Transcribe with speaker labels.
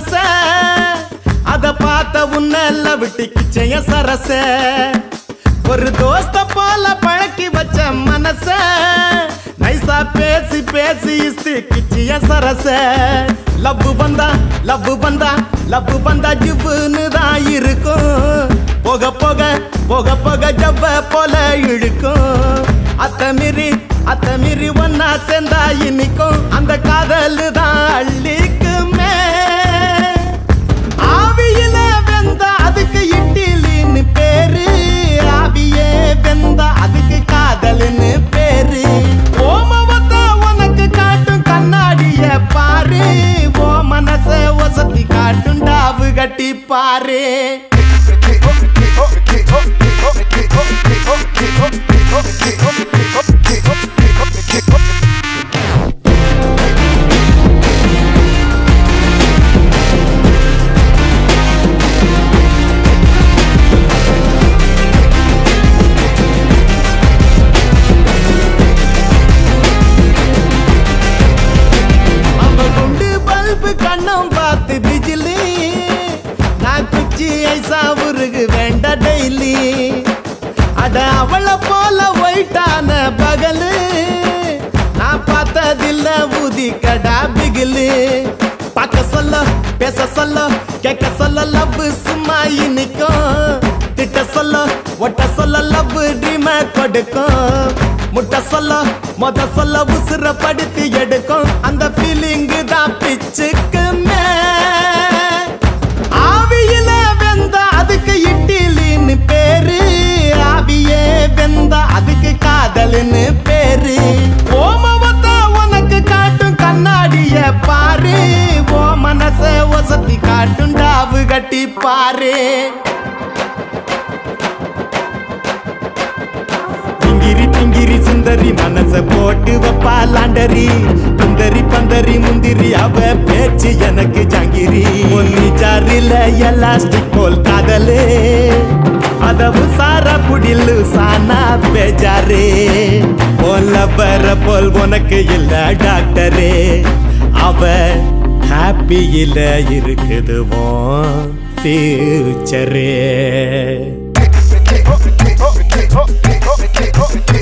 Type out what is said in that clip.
Speaker 1: மனச அத பார்த்த உன்னல்ல விட்டு கிச்சைய சரச ஒரு தோஸ்த போல பழக்கி வச்ச மனச நைசா பேசி பேசி இஸ்தி கிச்சிய சரச லவ் வந்தா லவ் வந்தா லவ் வந்தா ஜிவ்வுன்னு தான் இருக்கும் போக போக போக போக ஜவ்வ போல இழுக்கும் அத்தமிரி அத்தமிரி ஒன்னா சேர்ந்தா இன்னிக்கும் அந்த காதல் தான் அள்ளிக்குமே ஆவியில வெந்த அதுக்கு இட்டிலின்னு பேரு ஆவியே வெந்த அதுக்கு காதல்னு பேரு ஓமவத்த உனக்கு காட்டும் கண்ணாடிய பாரு ஓ மனச ஒசத்தி காட்டும் டாவு கட்டி பாரு அவ குண்டு பல்பு கண்ணம் பார்த்து பிஜிலி நான் குச்சி ஐசா உருகு வேண்ட டெய்லி அட அவளை போல ஒயிட்டான பகலு நான் பார்த்ததில்ல ஊதி கடா பிகிலு பார்க்க சொல்ல பேச சொல்ல கேட்க சொல்ல லவ் சும்மா இனிக்கும் திட்ட சொல்ல ஒட்ட சொல்ல லவ் ட்ரீம கொடுக்கும் முட்டை சொல்ல மொத சொல்ல உசுர படுத்தி எடுக்கும் அந்த ஃபீலிங் தான் பிச்சுக்குமே ஆவியில வெந்த அதுக்கு இட்டிலின்னு பேரு ஆவியே வெந்த அதுக்கு காதல்னு பேரு ஓமவத்த உனக்கு காட்டும் கண்ணாடிய பாரு ஓ மனச ஒசத்தி காட்டும் டாவு கட்டி பாரு திங்கிரி திங்கிரி சுந்தரி மனச போட்டு வைப்பா லாண்டரி சுந்தரி பந்தரி முந்திரி அவ பேச்சு எனக்கு ஜாங்கிரி ஒன்னி ஜாரில எலாஸ்டிக் போல் காதலு அதவு சார புடிலு சானா பேஜாரு போல வர போல் உனக்கு இல்ல டாக்டரே அவ ஹாப்பியில இருக்குதுவோம் ஃபியூச்சரே